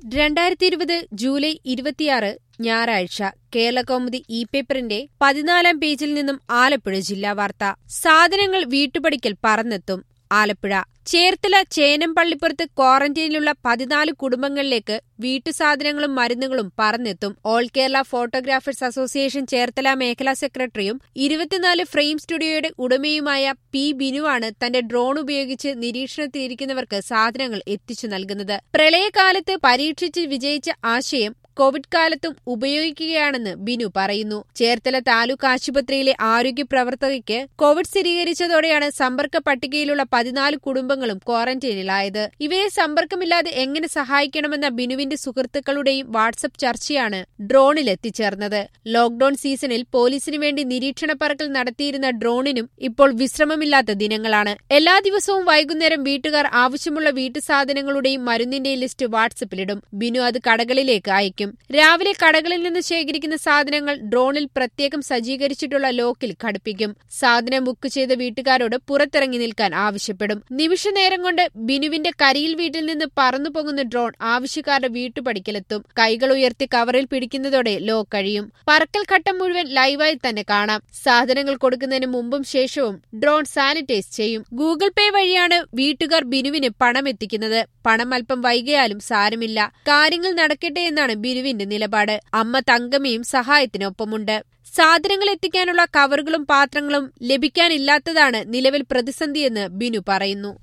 രണ്ടായിരത്തി ഇരുപത് ജൂലൈ ഇരുപത്തിയാറ് ഞായറാഴ്ച കേരളകൗമുദി ഇ പേപ്പറിന്റെ പതിനാലാം പേജിൽ നിന്നും ആലപ്പുഴ ജില്ലാ വാർത്ത സാധനങ്ങൾ വീട്ടുപടിക്കൽ പറന്നെത്തും ആലപ്പുഴ ചേർത്തല ചേനം പള്ളിപ്പുറത്ത് ക്വാറന്റൈനിലുള്ള പതിനാല് കുടുംബങ്ങളിലേക്ക് വീട്ടുസാധനങ്ങളും മരുന്നുകളും പറന്നെത്തും all Kerala photographers association Cherthala മേഖലാ സെക്രട്ടറിയും ഇരുപത്തിനാല് ഫ്രെയിം സ്റ്റുഡിയോയുടെ ഉടമയുമായ പി ബിനുവാണ് തന്റെ ഡ്രോൺ ഉപയോഗിച്ച് നിരീക്ഷണത്തിലിരിക്കുന്നവർക്ക് സാധനങ്ങൾ എത്തിച്ചു നൽകുന്നത് പ്രളയകാലത്ത് പരീക്ഷിച്ച് വിജയിച്ച ആശയം കോവിഡ് കാലത്തും ഉപയോഗിക്കുകയാണെന്ന് ബിനു പറയുന്നു ചേർത്തല താലൂക്ക് ആശുപത്രിയിലെ ആരോഗ്യ പ്രവർത്തകയ്ക്ക് കോവിഡ് സ്ഥിരീകരിച്ചതോടെയാണ് സമ്പർക്ക പട്ടികയിലുള്ള പതിനാല് കുടുംബങ്ങളും ക്വാറന്റൈനിലായത് ഇവരെ സമ്പർക്കമില്ലാതെ എങ്ങനെ സഹായിക്കണമെന്ന ബിനുവിന്റെ സുഹൃത്തുക്കളുടെയും വാട്സപ്പ് ചർച്ചയാണ് ഡ്രോണിൽ എത്തിച്ചേർന്നത് ലോക്ഡൌൺ സീസണിൽ പോലീസിനു വേണ്ടി നിരീക്ഷണ പറക്കൽ നടത്തിയിരുന്ന ഡ്രോണിനും ഇപ്പോൾ വിശ്രമമില്ലാത്ത ദിനങ്ങളാണ് എല്ലാ ദിവസവും വൈകുന്നേരം വീട്ടുകാർ ആവശ്യമുള്ള വീട്ടുസാധനങ്ങളുടെയും മരുന്നിന്റെയും ലിസ്റ്റ് വാട്സപ്പിലിടും ബിനു അത് കടകളിലേക്ക് അയക്കും രാവിലെ കടകളിൽ നിന്ന് ശേഖരിക്കുന്ന സാധനങ്ങൾ ഡ്രോണിൽ പ്രത്യേകം സജ്ജീകരിച്ചിട്ടുള്ള ലോക്കിൽ ഘടിപ്പിക്കും സാധനം ബുക്ക് ചെയ്ത വീട്ടുകാരോട് പുറത്തിറങ്ങി നിൽക്കാൻ ആവശ്യപ്പെടും നിമിഷനേരം കൊണ്ട് ബിനുവിന്റെ കരിയിൽ വീട്ടിൽ നിന്ന് പറന്നു പോകുന്ന ഡ്രോൺ ആവശ്യക്കാരുടെ വീട്ടുപടിക്കലെത്തും കൈകൾ ഉയർത്തി കവറിൽ പിടിക്കുന്നതോടെ ലോക്ക് കഴിയും പറക്കൽ ഘട്ടം മുഴുവൻ ലൈവായി തന്നെ കാണാം സാധനങ്ങൾ കൊടുക്കുന്നതിന് മുമ്പും ശേഷവും ഡ്രോൺ സാനിറ്റൈസ് ചെയ്യും ഗൂഗിൾ പേ വഴിയാണ് വീട്ടുകാർ ബിനുവിന് പണം എത്തിക്കുന്നത് പണം അല്പം വൈകിയാലും സാരമില്ല കാര്യങ്ങൾ നടക്കട്ടെ എന്നാണ് ബിനുവിന്റെ നിലപാട് അമ്മ തങ്കമ്മയും സഹായത്തിനൊപ്പമുണ്ട് സാധനങ്ങൾ എത്തിക്കാനുള്ള കവറുകളും പാത്രങ്ങളും ലഭിക്കാനില്ലാത്തതാണ് നിലവിൽ പ്രതിസന്ധിയെന്ന് ബിനു പറയുന്നു